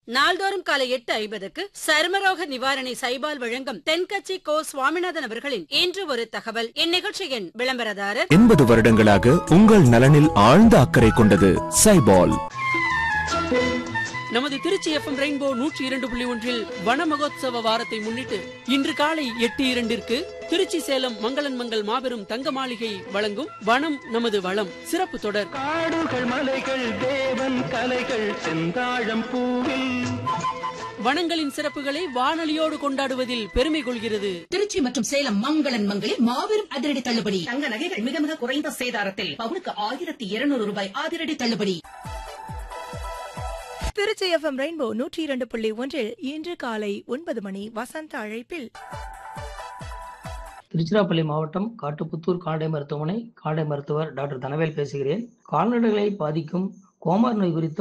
நாள்தோறும் காலை எட்டு ஐம்பதுக்கு சருமரோக நிவாரணி சைபால் வழங்கும் தென்கட்சி கோ சுவாமிநாதன் அவர்களின் இன்று ஒரு தகவல் இந்நிகழ்ச்சியின் விளம்பரதாரர் எண்பது வருடங்களாக உங்கள் நலனில் ஆழ்ந்த அக்கறை கொண்டது சைபால் நமது திருச்சி எஃப்எம் ரெயின்போ நூற்றி இரண்டு புள்ளி ஒன்றில் வன மகோத்சவ வாரத்தை முன்னிட்டு இன்று காலை எட்டு இரண்டிற்கு திருச்சி சேலம் மங்களன் மங்கள் மாபெரும் தங்க மாளிகை வழங்கும் வனம் நமது வளம் சிறப்பு தொடர் காடுகள் மலைகள் தேவன் கலைகள் செந்தாழம் பூவில் வனங்களின் சிறப்புகளை வானொலியோடு கொண்டாடுவதில் பெருமை கொள்கிறது திருச்சி மற்றும் சேலம் மங்களன் மங்களில் மாபெரும் அதிரடி தள்ளுபடி தங்க நகைகள் மிக மிக குறைந்த சேதாரத்தில் பவுனுக்கு ஆயிரத்தி இருநூறு ரூபாய் அதிரடி தள்ளுபடி திருச்சி எஃப்எம் ரெயின்போ நூற்றி இரண்டு புள்ளி ஒன்றில் இன்று காலை ஒன்பது மணி வசந்த அழைப்பில் திருச்சிராப்பள்ளி மாவட்டம் காட்டுப்புத்தூர் கால்நடை மருத்துவமனை கால்நடை மருத்துவர் டாக்டர் தனவேல் பேசுகிறேன் கால்நடைகளை பாதிக்கும் கோமார் நோய் குறித்து